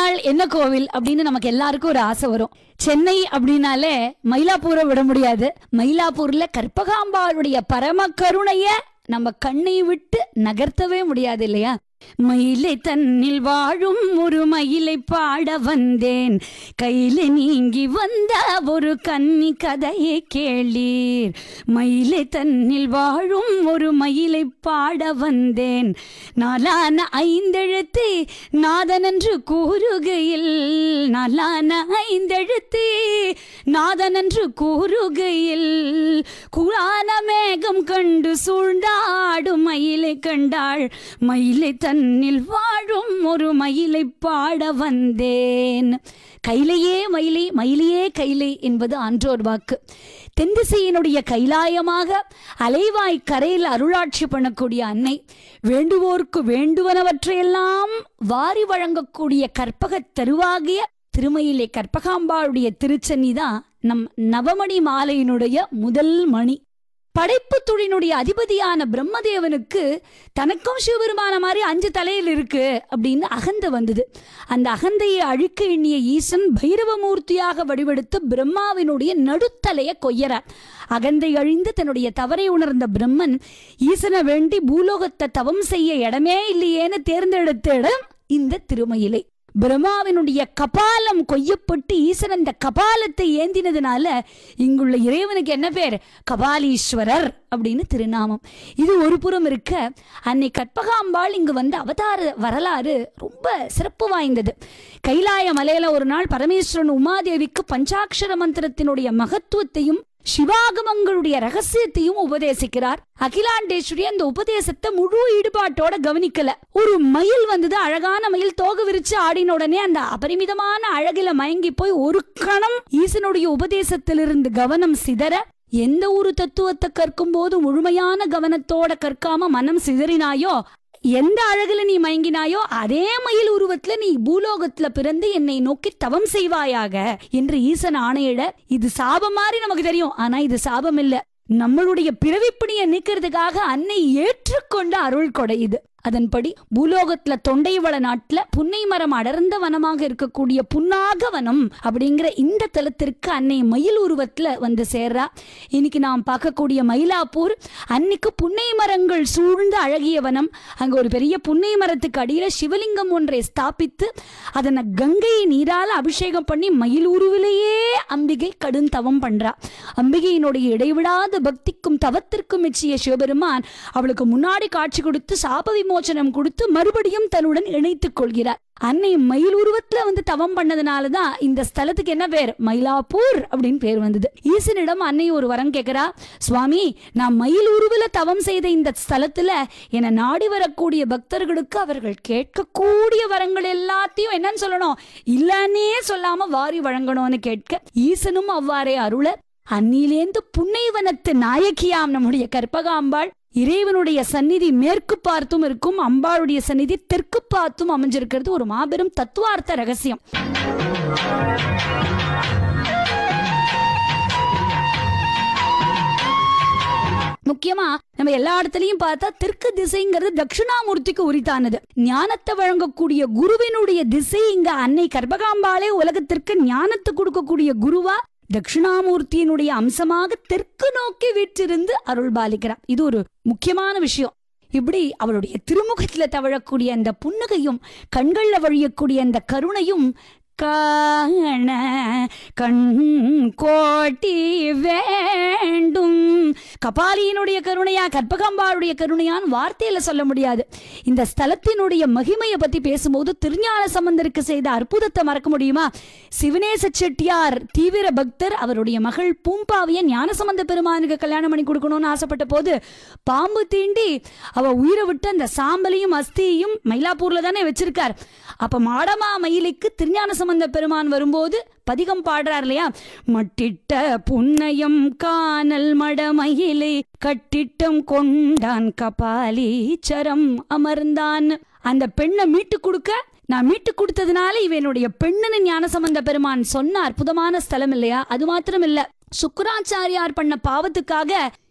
நாள் என்ன கோவில் அப்படின்னு நமக்கு எல்லாருக்கும் ஒரு ஆசை வரும் சென்னை அப்படின்னாலே மயிலாப்பூரை விட முடியாது மயிலாப்பூர்ல கற்பகாம்பாளுடைய பரம கருணைய நம்ம கண்ணை விட்டு நகர்த்தவே முடியாது இல்லையா மயிலை தன்னில் வாழும் ஒரு மயிலை பாட வந்தேன் கையில நீங்கி வந்த ஒரு கன்னி கதையை கேளீர் மயிலை தன்னில் வாழும் ஒரு மயிலை பாட வந்தேன் நாளான ஐந்தெழுத்து நாதனன்று கூறுகையில் நாளான ஐந்தெழுத்து நாதனன்று கூறுகையில் குழான மேகம் கண்டு சூழ்ந்தாடும் மயிலை கண்டாள் மயிலை தன்னில் வாழும் ஒரு மயிலை பாட வந்தேன் கையிலேயே மயிலை மயிலையே கைலை என்பது ஆன்றோர் வாக்கு தென்திசையினுடைய கைலாயமாக அலைவாய் கரையில் அருளாட்சி பண்ணக்கூடிய அன்னை வேண்டுவோர்க்கு வேண்டுவனவற்றையெல்லாம் வாரி வழங்கக்கூடிய கற்பகத் தருவாகிய திருமயிலே கற்பகாம்பாளுடைய திருச்சன்னி தான் நம் நவமணி மாலையினுடைய முதல் மணி படைப்பு துளினுடைய அதிபதியான பிரம்மதேவனுக்கு தனக்கும் சிவபெருமான மாதிரி அஞ்சு தலையில் இருக்கு அப்படின்னு அகந்த வந்தது அந்த அகந்தையை அழிக்க எண்ணிய ஈசன் பைரவமூர்த்தியாக வடிவெடுத்து பிரம்மாவினுடைய நடுத்தலையை கொய்யறார் அகந்தை அழிந்து தன்னுடைய தவறை உணர்ந்த பிரம்மன் ஈசனை வேண்டி பூலோகத்தை தவம் செய்ய இடமே இல்லையேன்னு தேர்ந்தெடுத்த இடம் இந்த திருமயிலை பிரம்மாவினுடைய கபாலம் கொய்யப்பட்டு ஈசன் அந்த கபாலத்தை ஏந்தினதுனால இங்குள்ள இறைவனுக்கு என்ன பேர் கபாலீஸ்வரர் அப்படின்னு திருநாமம் இது ஒரு புறம் இருக்க அன்னை கற்பகாம்பாள் இங்கு வந்த அவதார வரலாறு ரொம்ப சிறப்பு வாய்ந்தது கைலாய மலையில ஒரு நாள் பரமேஸ்வரன் உமாதேவிக்கு பஞ்சாட்சர மந்திரத்தினுடைய மகத்துவத்தையும் சிவாகமங்களுடைய ரகசியத்தையும் உபதேசிக்கிறார் அகிலாண்டேஸ்வரி அந்த உபதேசத்தை முழு ஈடுபாட்டோட கவனிக்கல ஒரு மயில் வந்தது அழகான மயில் தோக விரிச்சு ஆடின உடனே அந்த அபரிமிதமான அழகில மயங்கி போய் ஒரு கணம் ஈசனுடைய உபதேசத்திலிருந்து கவனம் சிதற எந்த ஒரு தத்துவத்தை கற்கும் போது முழுமையான கவனத்தோட கற்காம மனம் சிதறினாயோ எந்த அழகுல நீ மயங்கினாயோ அதே மயில் உருவத்துல நீ பூலோகத்துல பிறந்து என்னை நோக்கி தவம் செய்வாயாக என்று ஈசன் ஆணையிட இது சாபம் மாதிரி நமக்கு தெரியும் ஆனா இது சாபம் இல்ல நம்மளுடைய பிறவிப்பிணியை நீக்கிறதுக்காக அன்னை ஏற்றுக்கொண்ட அருள் கொடை இது அதன்படி பூலோகத்துல தொண்டைவள நாட்டுல புன்னை மரம் அடர்ந்த வனமாக இருக்கக்கூடிய புன்னாக வனம் அப்படிங்கிற இந்த தலத்திற்கு அன்னை மயில் உருவத்துல வந்து சேர்றா இன்னைக்கு நாம் பார்க்கக்கூடிய மயிலாப்பூர் அன்னைக்கு புன்னை மரங்கள் சூழ்ந்த அழகிய வனம் அங்க ஒரு பெரிய புன்னை மரத்துக்கு அடியில சிவலிங்கம் ஒன்றை ஸ்தாபித்து அதனை கங்கை நீரால அபிஷேகம் பண்ணி மயில் உருவிலேயே அம்பிகை கடும் தவம் பண்றா அம்பிகையினுடைய இடைவிடாத பக்திக்கும் தவத்திற்கும் மெச்சிய சிவபெருமான் அவளுக்கு முன்னாடி காட்சி கொடுத்து சாப விமோசனம் கொடுத்து மறுபடியும் தன்னுடன் இணைத்துக் கொள்கிறார் அன்னை மயில் உருவத்துல வந்து தவம் பண்ணதுனாலதான் இந்த ஸ்தலத்துக்கு என்ன பேர் மயிலாப்பூர் அப்படின்னு பேர் வந்தது ஈசனிடம் அன்னை ஒரு வரம் கேட்கிறா சுவாமி நான் மயில் உருவில தவம் செய்த இந்த ஸ்தலத்துல என நாடி வரக்கூடிய பக்தர்களுக்கு அவர்கள் கேட்கக்கூடிய வரங்கள் எல்லாத்தையும் என்னன்னு சொல்லணும் இல்லன்னே சொல்லாம வாரி வழங்கணும்னு கேட்க ஈசனும் அவ்வாறே அருள அன்னிலேந்து புன்னைவனத்து நாயகியாம் நம்முடைய கற்பகாம்பாள் இறைவனுடைய சந்நிதி மேற்கு பார்த்தும் இருக்கும் அம்பாளுடைய சந்நிதி தெற்கு பார்த்தும் அமைஞ்சிருக்கிறது ஒரு மாபெரும் தத்துவார்த்த ரகசியம் முக்கியமா நம்ம எல்லா இடத்துலயும் பார்த்தா தெற்கு திசைங்கிறது தட்சிணாமூர்த்திக்கு உரித்தானது ஞானத்தை வழங்கக்கூடிய குருவினுடைய திசை இங்க அன்னை கர்ப்பகாம்பாளே உலகத்திற்கு ஞானத்தை கொடுக்கக்கூடிய குருவா தட்சிணாமூர்த்தியினுடைய அம்சமாக தெற்கு நோக்கி வீற்றிருந்து அருள் பாலிக்கிறார் இது ஒரு முக்கியமான விஷயம் இப்படி அவளுடைய திருமுகத்துல தவழக்கூடிய அந்த புன்னகையும் கண்கள்ல வழியக்கூடிய அந்த கருணையும் காண கண் கோட்டி வேண்டும் கபாலியினுடைய கருணையா கற்பகம்பாளுடைய கருணையான்னு வார்த்தையில சொல்ல முடியாது இந்த ஸ்தலத்தினுடைய மகிமையை பத்தி பேசும்போது திருஞான சம்பந்தருக்கு செய்த அற்புதத்தை மறக்க முடியுமா சிவனேச செட்டியார் தீவிர பக்தர் அவருடைய மகள் பூம்பாவிய ஞானசம்பந்த பெருமானுக்கு கல்யாணம் பண்ணி கொடுக்கணும்னு ஆசைப்பட்ட போது பாம்பு தீண்டி அவ உயிரை விட்டு அந்த சாம்பலையும் அஸ்தியையும் மயிலாப்பூர்ல தானே வச்சிருக்கார் அப்ப மாடமா மயிலுக்கு திருஞான சம்பந்த பெருமான் வரும்போது பதிகம் பாடுறார் இல்லையா மட்டிட்ட புன்னயம் காணல் மடமயிலை கட்டிட்டம் கொண்டான் கபாலீச்சரம் அமர்ந்தான் அந்த பெண்ணை மீட்டு கொடுக்க நான் மீட்டு கொடுத்ததுனால இவனுடைய பெண்ணுன்னு ஞானசம்பந்த பெருமான் சொன்ன அற்புதமான ஸ்தலம் இல்லையா அது மாத்திரம் இல்ல சுக்கராச்சாரியார் பண்ண பாவத்துக்காக